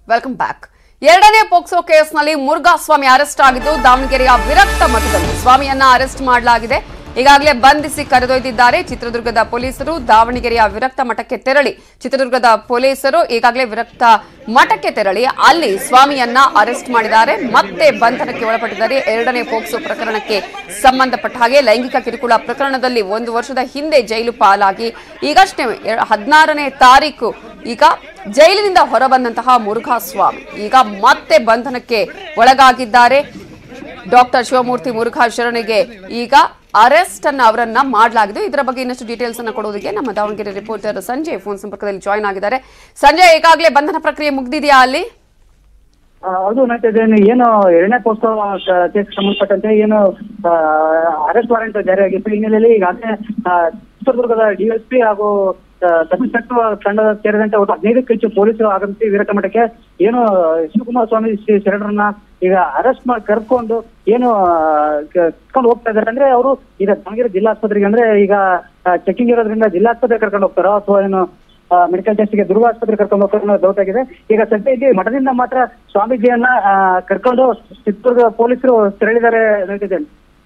welcome back ಎರಡನೇ POCSO ಕೇಸ್ನಲ್ಲಿ ಮುರುಘಾ ಸ್ವಾಮಿ arrest ಆಗಿದ್ದು ದಾವಣಗೆರೆಯ ವಿರಕ್ತ ಮಠದಲ್ಲಿ ಸ್ವಾಮಿಯನ್ನ ಅರೆಸ್ಟ್ ಮಾಡಲಾಗಿದೆ ಈಗಾಗಲೇ ಬಂಧಿಸಿ ಕರೆದೊಯ್ದಿದ್ದಾರೆ ಚಿತ್ರದುರ್ಗದ ಪೊಲೀಸರು ದಾವಣಗೆರೆಯ ವಿರಕ್ತ ಮಠಕ್ಕೆ ತೆರಳಿ ಚಿತ್ರದುರ್ಗದ ಪೊಲೀಸರು ಈಗಾಗಲೇ ವಿರಕ್ತ ಮಠಕ್ಕೆ ತೆರಳಿ ಅಲ್ಲಿ ಸ್ವಾಮಿಯನ್ನ ಅರೆಸ್ಟ್ ಮಾಡಿದ್ದಾರೆ ಮತ್ತೆ ಬಂಧನಕ್ಕೆ ಒಳಪಟ್ಟಿದ್ದಾರೆ ಎರಡನೇ ಪೋಕ್ಸೋ ಪ್ರಕರಣಕ್ಕೆ ಸಂಬಂಧಪಟ್ಟ ಹಾಗೆ ಲೈಂಗಿಕ ಕಿರುಕುಳ ಪ್ರಕರಣದಲ್ಲಿ ಒಂದು ವರ್ಷದ ಹಿಂದೆ ಜೈಲು ಪಾಲಾಗಿ ಈಗಷ್ಟೇ ಹದಿನಾರನೇ ತಾರೀಕು ಈಗ ಜೈಲಿನಿಂದ ಹೊರಬಂದಂತಹ ಮುರುಘಾ ಸ್ವಾಮಿ ಈಗ ಮತ್ತೆ ಬಂಧನಕ್ಕೆ ಒಳಗಾಗಿದ್ದಾರೆ ಡಾಕ್ಟರ್ ಶಿವಮೂರ್ತಿ ಮುರುಘಾ ಶರಣರಿಗೆ ಈಗ ಅರೆಸ್ಟ್ ಅನ್ನ ಅವರನ್ನ ಮಾಡಲಾಗಿದೆ ಇದರ ಬಗ್ಗೆ ಇನ್ನಷ್ಟು ಡೀಟೇಲ್ಸ್ ಅನ್ನ ಕೊಡೋದಕ್ಕೆ ನಮ್ಮ ದಾವಣಗೆರೆ ರಿಪೋರ್ಟರ್ ಸಂಜಯ್ ಫೋನ್ ಸಂಪರ್ಕದಲ್ಲಿ ಜಾಯ್ನ್ ಆಗಿದ್ದಾರೆ ಸಂಜಯ್ ಈಗಾಗಲೇ ಬಂಧನ ಪ್ರಕ್ರಿಯೆ ಮುಗ್ದಿದೆಯಾ ಅಲ್ಲಿ ಆ, ಹೌದು ನಡೀತಿದೆ ಏನು ಎರಡನೇ ಪೋಸ್ಟ್ ಕೇಸ್ ಸಂಬಂಧಪಟ್ಟಂತೆ ಏನು ಅರೆಸ್ಟ್ ವಾರೆಂಟ್ ಜಾರಿಯಾಗಿತ್ತು ಈ ಹಿನ್ನೆಲೆಯಲ್ಲಿ ಈಗಾಗಲೇ ಆ, ಚಿತ್ರದುರ್ಗದ ಡಿಎಸ್ಪಿ ಹಾಗೂ ಸಬ್ ಇನ್ಸ್ಪೆಕ್ಟರ್ ತಂಡ ಸೇರಿದಂತೆ ಒಟ್ಟು ಹದಿನೈದಕ್ಕೂ ಹೆಚ್ಚು ಪೊಲೀಸರು ಆಗಮಿಸಿ ವೀರಕ ಮಠಕ್ಕೆ ಏನು ಶಿವಕುಮಾರ ಸ್ವಾಮಿ ಶ್ರೀ ಶರಣರನ್ನ ಈಗ ಅರೆಸ್ಟ್ ಮಾಡಿ ಕರ್ಕೊಂಡು ಏನು ಆ, ಕ- ಕರ್ಕೊಂಡು ಹೋಗ್ತಾ ಇದಾರೆ ಅಂದ್ರೆ ಅವರು ಈಗ ದಾವಣಗೆರೆ ಜಿಲ್ಲಾಸ್ಪತ್ರೆಗೆ ಅಂದ್ರೆ ಈಗ ಚೆಕಿಂಗ್ ಇರೋದ್ರಿಂದ ಜಿಲ್ಲಾಸ್ಪತ್ರೆ ಕರ್ಕೊಂಡು ಹೋಗ್ತಾರೋ ಅಥವಾ ಏನು ಮೆಡಿಕಲ್ ಟೆಸ್ಟ್ಗೆ ದುರ್ಗ ಆಸ್ಪತ್ರೆ ಕರ್ಕೊಂಡು ಹೋಗ್ತಾರೆ ಅನ್ನೋ ಡೌಟ್ ಆಗಿದೆ ಈಗ ಸದ್ಯ ಇಲ್ಲಿ ಮಠದಿಂದ ಮಾತ್ರ ಸ್ವಾಮೀಜಿಯನ್ನ ಆ, ಕರ್ಕೊಂಡು ಚಿತ್ರದುರ್ಗ ಪೊಲೀಸರು ತೆರಳಿದ್ದಾರೆ ನಡೀತಿದೆ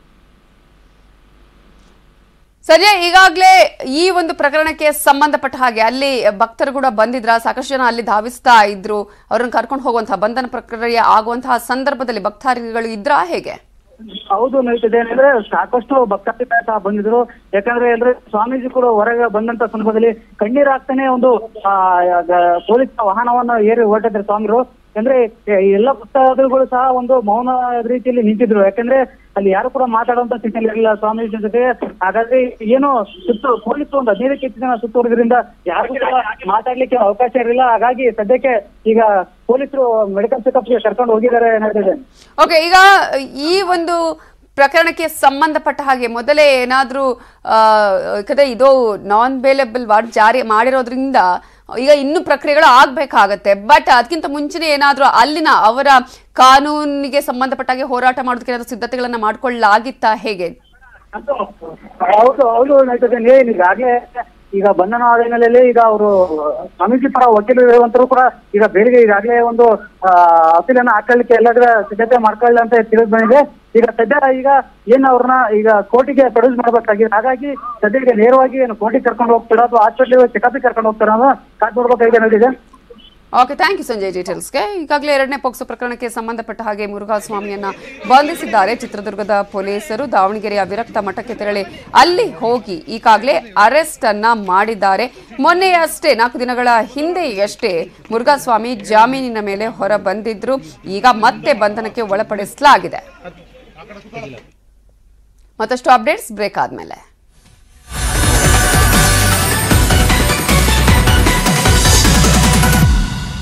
ಸಂಜಯ್ ಈಗಾಗಲೇ ಈ ಒಂದು ಪ್ರಕರಣಕ್ಕೆ ಸಂಬಂಧಪಟ್ಟ ಹಾಗೆ ಅಲ್ಲಿ ಭಕ್ತರು ಕೂಡ ಬಂದಿದ್ರ ಸಾಕಷ್ಟು ಜನ ಅಲ್ಲಿ ಧಾವಿಸ್ತಾ ಇದ್ರು ಅವರನ್ನು ಕರ್ಕೊಂಡು ಹೋಗುವಂತಹ ಬಂಧನ ಪ್ರಕ್ರಿಯೆ ಆಗುವಂತಹ ಸಂದರ್ಭದಲ್ಲಿ ಭಕ್ತಾದಿಗಳು ಇದ್ರಾ ಹೇಗೆ ಹೌದು ನಡೀತಿದೆ ಅಂದ್ರೆ ಸಾಕಷ್ಟು ಭಕ್ತಾದಿಗಳು ಸಹ ಬಂದಿದ್ರು ಯಾಕಂದ್ರೆ ಅಂದ್ರೆ ಸ್ವಾಮೀಜಿ ಕೂಡ ಹೊರಗೆ ಬಂದಂತ ಸಂದರ್ಭದಲ್ಲಿ ಕಣ್ಣೀರ್ ಹಾಕ್ತಾನೆ ಒಂದು ಆ, ಗ- ಪೊಲೀಸ್ ವಾಹನವನ್ನ ಏರಿ ಹೊರಟಿದ್ರು ಸ್ವಾಮಿರು ಅಂದ್ರೆ ಎ- ಎಲ್ಲ ಭಕ್ತಾದಿಗಳು ಸಹ ಒಂದು ಮೌನ ರೀತಿಯಲ್ಲಿ ನಿಂತಿದ್ರು ಯಾಕಂದ್ರೆ ಅಲ್ಲಿ ಯಾರು ಕೂಡ ಮಾತಾಡುವಂತ ಸ್ಥಿತಿಯಲ್ಲಿ ಇರಲಿಲ್ಲ ಸ್ವಾಮೀಜಿ ಜೊತೆ ಹಾಗಾದ್ರೆ ಏನು ಸುತ್ತು ಪೊಲೀಸರು ಒಂದು ಹದಿನೈದಕ್ಕೆ ಹೆಚ್ಚು ಜನ ಸುತ್ತುವರೆದ್ರಿಂದ ಯಾರಿಗೂ ಕೂಡ ಮಾತಾಡ್ಲಿಕ್ಕೆ ಅವಕಾಶ ಇರಲಿಲ್ಲ ಹಾಗಾಗಿ ಸದ್ಯಕ್ಕೆ ಈಗ ಪೊಲೀಸರು ಮೆಡಿಕಲ್ ಚೆಕಪ್ಗೆ ಕರ್ಕೊಂಡು ಹೋಗಿದ್ದಾರೆ ನಡೀತಿದೆ ಓಕೆ ಈಗ ಈ ಒಂದು ಪ್ರಕರಣಕ್ಕೆ ಸಂಬಂಧಪಟ್ಟ ಹಾಗೆ ಮೊದಲೇ ಏನಾದರೂ ಯಾಕಂದ್ರೆ ಇದು ನಾನ್ ಬೇಲೆಬಲ್ ವಾರ್ಡ್ ಜಾರಿ ಮಾಡಿರೋದ್ರಿಂದ ಈಗ ಇನ್ನೂ ಪ್ರಕ್ರಿಯೆಗಳು ಆಗ್ಬೇಕಾಗತ್ತೆ ಬಟ್ ಅದಕ್ಕಿಂತ ಮುಂಚೆನೆ ಏನಾದರೂ ಅಲ್ಲಿನ ಅವರ ಕಾನೂನಿಗೆ ಸಂಬಂಧಪಟ್ಟಾಗೆ ಹೋರಾಟ ಮಾಡೋದಕ್ಕೆ ಏನಾದರೂ ಸಿದ್ಧತೆಗಳನ್ನ ಮಾಡ್ಕೊಳ್ಳಲಾಗಿತ್ತಾ ಹೇಗೆ ಹೌದು ಹೌದು ನಡೀತದೆ ಏನ್ ಈಗಾಗ್ಲೇ ಈಗ ಬಂಧನ ಆದ ಹಿನ್ನೆಲೆಯಲ್ಲಿ ಈಗ ಅವರು ಸ್ವಾಮೀಜಿ ಪರ ವಕೀಲರು ಇರುವಂತರು ಕೂಡ ಈಗ ಬೇರೆ ಈಗಾಗಲೇ ಒಂದು ಆ, ಅಪೀಲನ್ನ ಹಾಕೊಳ್ಳಿಕ್ಕೆ ಎಲ್ಲದರ ಸಿದ್ಧತೆ ಮಾಡ್ಕೊಳ್ಳಿ ಅಂತ ತಿಳಿದು ಬಂದಿದೆ ಈಗ ಸದ್ಯ ಈಗ ಏನ್ ಅವ್ರನ್ನ ಈಗ ಕೋರ್ಟಿಗೆ ಪ್ರೊಡ್ಯೂಸ್ ಮಾಡ್ಬೇಕಾಗಿದೆ ಹಾಗಾಗಿ ಸದ್ಯಕ್ಕೆ ನೇರವಾಗಿ ಏನು ಕೋರ್ಟಿಗೆ ಕರ್ಕೊಂಡು ಹೋಗ್ತಾರೋ ಅಥವಾ ಹಾಸ್ಪಿಟಲ್ ಚೆಕಪ್ಗೆ ಕರ್ಕೊಂಡು ಹೋಗ್ತಾರೋ ಅನ್ನೋ ಕಾದ್ ನೋಡ್ಬೇಕಾಗಿದೆ ನಡೀತಿದೆ ಓಕೆ ಥ್ಯಾಂಕ್ ಯು ಸಂಜಯ್ ಡೀಟೇಲ್ಸ್ಗೆ ಈಗಾಗಲೇ ಎರಡನೇ ಪೋಕ್ಸೋ ಪ್ರಕರಣಕ್ಕೆ ಸಂಬಂಧಪಟ್ಟ ಹಾಗೆ ಮುರುಘಾ ಸ್ವಾಮಿಯನ್ನ ಬಂಧಿಸಿದ್ದಾರೆ ಚಿತ್ರದುರ್ಗದ ಪೊಲೀಸರು ದಾವಣಗೆರೆಯ ವಿರಕ್ತ ಮಠಕ್ಕೆ ತೆರಳಿ ಅಲ್ಲಿ ಹೋಗಿ ಈಗಾಗಲೇ ಅರೆಸ್ಟ್ ಅನ್ನ ಮಾಡಿದ್ದಾರೆ ಮೊನ್ನೆಯಷ್ಟೇ ನಾಲ್ಕು ದಿನಗಳ ಹಿಂದೆಯಷ್ಟೇ ಮುರುಘಾ ಸ್ವಾಮಿ ಜಾಮೀನಿನ ಮೇಲೆ ಹೊರ ಬಂದಿದ್ರು ಈಗ ಮತ್ತೆ ಬಂಧನಕ್ಕೆ ಒಳಪಡಿಸಲಾಗಿದೆ ಮತ್ತಷ್ಟು ಅಪ್ಡೇಟ್ಸ್ ಬ್ರೇಕ್ ಆದ್ಮೇಲೆ